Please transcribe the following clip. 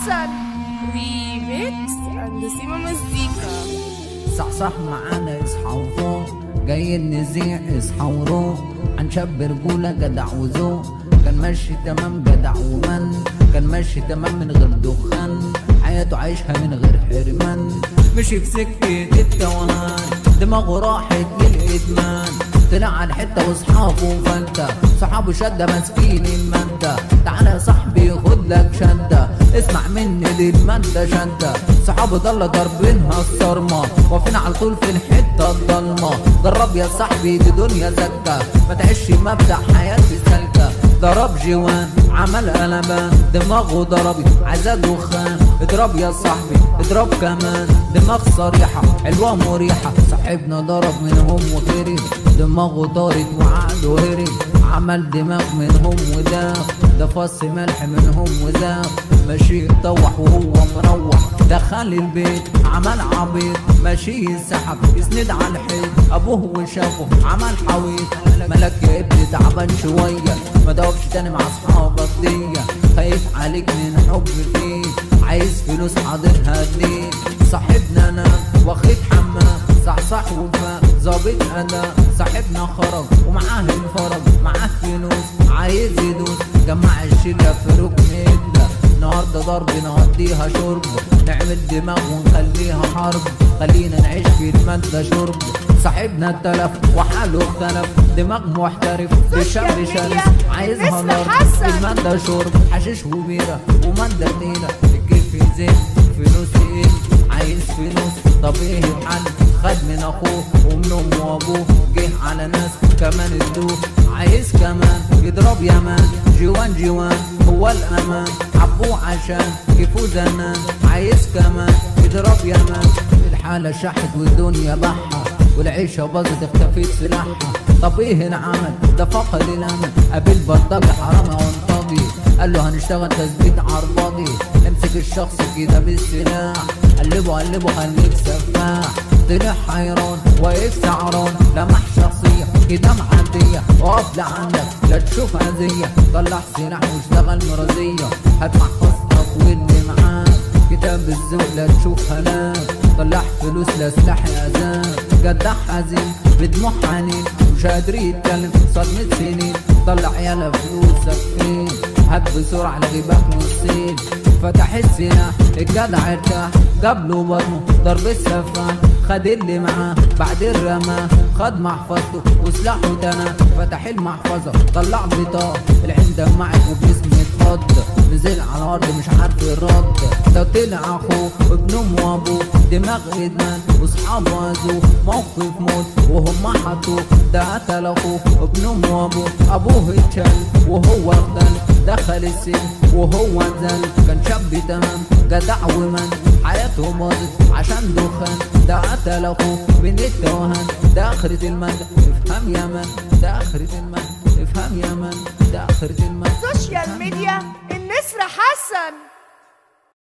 حسن ريميكس عند سيما مزيكا صحصح معانا اصحى وفوق جايين نذيع اصحى وروق عن شاب رجولة جدع وذوق كان ماشي تمام جدع ومن كان ماشي تمام من غير دخان حياته عايشها من غير حرمان مشي في سكة التوهان دماغه راحت للإدمان طلع على الحتة واصحابه فانت صحابه شدة ماسكين المادة تعالى يا صاحبي خد لك شدة اسمع مني للمادة شدة صحابه ضل ضاربينها الصرمة واقفين على طول في الحتة الضلمة جرب يا صاحبي دي دنيا زكة ما تعيش مبدأ حياتي سالكة ضرب جوان عمل قلبان دماغه ضربي عايزة دخان اضرب يا صاحبي اضرب كمان دماغ صريحة حلوة مريحة صاحبنا ضرب منهم وغيري دماغه طارت وعقله هري عمل دماغ منهم وداخ ده فص ملح منهم وزاخ ماشي يطوح وهو مروح دخل البيت عمل عبيط ماشي يسحب يسند على الحيط ابوه وشافه عمل حويط ملك يا ابني تعبان شويه ما تقفش تاني مع اصحابك دي خايف عليك من حب فيك عايز فلوس حاضرها ليه صاحبنا انا واخد حمام صحصح وفاق ظابط اداء صاحبنا خرج ومعاه الفرج معاه فلوس عايز يدوس جمع الشله في ركن إلا النهارده ضرب نقضيها شرب نعمل دماغ ونخليها حرب خلينا نعيش في المادة شرب صاحبنا اتلف وحاله اختلف دماغ محترف بشاب سوشيال شرس ميديا، عايزها الاسم نار حسن. المادة شرب حشيش وبيرة ومادة تقيلة الكيف زين فلوس تقيل عايز فلوس طب ايه الحل خد من اخوه ومن امه وابوه جه على ناس كمان ادوه عايز كمان يضرب يمان جوان جوان هو الامان حبوه عشان كيفو زمان عايز كمان يضرب يمان الحالة شحت والدنيا بحة والعيشة باظت اختفيت سلاحها طب ايه العمل ده فقد الامل قابل بلطجي حرامي وانطجي قال له هنشتغل تثبيت عرباجي امسك الشخص كده بالسلاح قلبه قلبه خليك سفاح طلع حيران واقف سعران لمح شخصية كده معدية اقف لعندك لا تشوف اذية طلع سلاح واشتغل مرازية هات محفظتك واللي معاك كتاب الذوق لا تشوف هلاك طلع فلوس لا سلاح اذان جدع حزين بدموع حنين مش قادر يتكلم صدمة سنين طلع يلا فلوسك فين هات بسرعة لجيبك نصين فتح السلاح الجدع ارتاح جاب له بطنه ضرب السفاح خد اللي معاه بعد الرماه خد محفظته وسلاحه تنا فتح المحفظة طلع بطاقة العين دمعت وجسمه اتفض نزل على الارض مش عارف الرد ده طلع اخوه ابن امه وابوه دماغ ادمان واصحابه اذوه موقف موت وهم حطوه ده قتل اخوه ابن امه وابوه ابوه اتشل وهو اغتل دخل السجن وهو نزل كان شاب تمام جدع ومن حياته باظت عشان دخان ده قتل اخوه بين التوهان ده اخرة المدى افهم يا من ده اخرة المدى افهم يا من ده اخرة المدى سوشيال ميديا النسر حسن